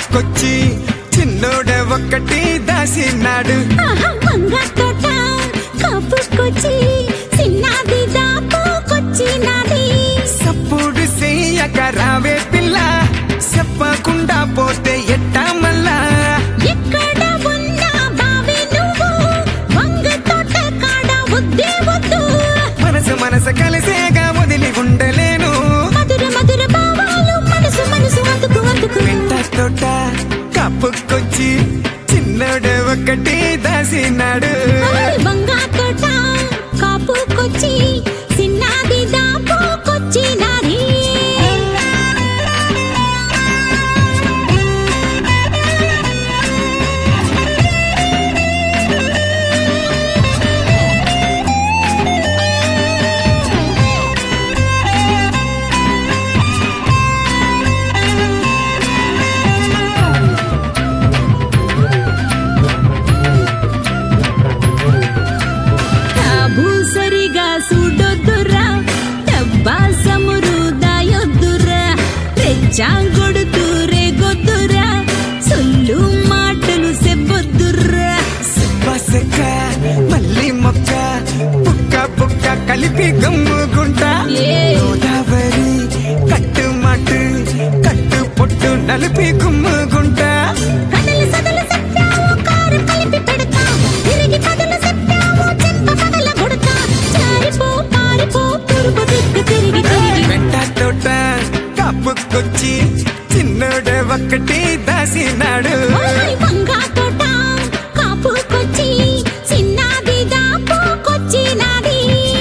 కప్పుకొచ్చి చిన్నోడ ఒక్కటి దాసినాడు ఆహా, బంగారు తోట కాపుకొచ్చి చిన్నది దాపుకొచ్చినది సప్పుడు చెయ్యక రావే పిల్ల చెప్పకుండా పోతే ఎట్టా మళ్ళా ఎక్కడ ఉన్నా బావి నువ్వు వంగ తోట కాడ వద్దే వద్దు మనసు మనసు కలిసేగా వదిలి ఉండలేను మధుర మధుర భావాలు మనసు మనసు అందుకు అందుకు వెంట తోట కప్పుకొచ్చి చిన్నోడ ఒక్కటి దాసినాడు ఓయ్ బంగారు తోట కాపుకొచ్చి చిన్నది దాపుకొచ్చినది భూసరిగా చూడొద్దురా డబ్బా సమురు దాయొద్దురా రెచ్చాంగొడుతూ రేగొద్దురా సొల్లు మాటలు సెబ్బొద్దురా పసక మళ్ళీ మొక్క పుక్క పుక్క కలిపి గమ్ముకుంటా ఏ. గోదావరి కట్టు మట్టు కట్టు పొట్టు నలిపి గుమ్ముకుంటా కథలు సదలు చెప్పావు కారు కలిపి పెడతా తిరిగి కథలు చెప్పావు చెంప పగల కొడతా జారిపో పారిపో పురుగు దిక్కు తిరిగి తిరిగి వెంట తోట కప్పుకొచ్చి చిన్నోడ ఒక్కటి దాసినాడు ఓయ్ వంగా తోట కాపుకొచ్చి చిన్నది దాపుకొచ్చినది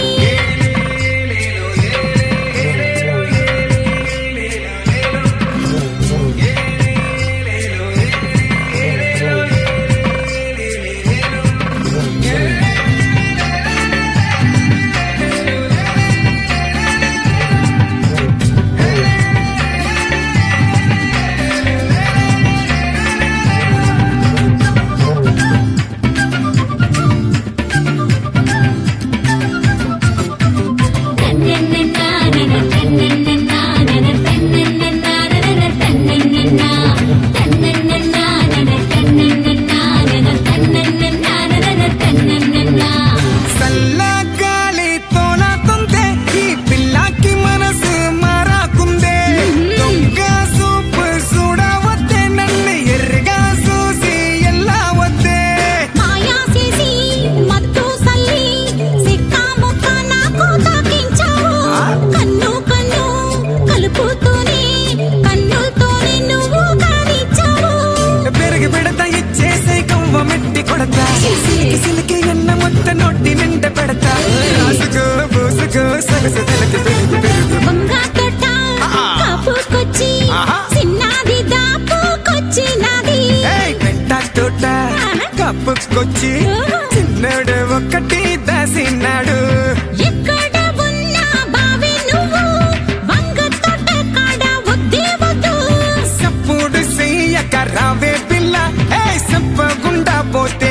సల్లగాలి తోలాతుందే ఈ పిల్లకి మనసు మారాకుందే దొంగ సూపు చూడవద్దే నన్ను ఎర్రగా చూసి ఎలా వద్దే మాయా చేసి మత్తు సల్లి సిక్కా ముక్క నాకు తాకించావు కన్ను కన్ను కలుపుతూనే కన్నుతోనే నువ్వు కానిచ్చావు పెరిగి పెడతా ఇచ్చేసే కవ్వ మెట్టి కొడతా సిలికి సిలికి ఎన్న మొత్త నొట్టి నిండ పెడతా రాసుకో పూసుకో సగసు తెలకి పెరుగు పెరుగు వంగా తోట కాపుకొచ్చి ఆహా. చిన్నది దాపుకొచ్చినది ఏయ్ పెంట తోట కప్పుకొచ్చి చిన్నడు ఒక్కటి దాసినాడు ఎక్కడ ఉన్నా బావి నువ్వు వంగ తోట కాడ వద్దే వద్దు సప్పుడు చెయ్యక రావే పిల్ల ఏ చెప్పకుండా పోతే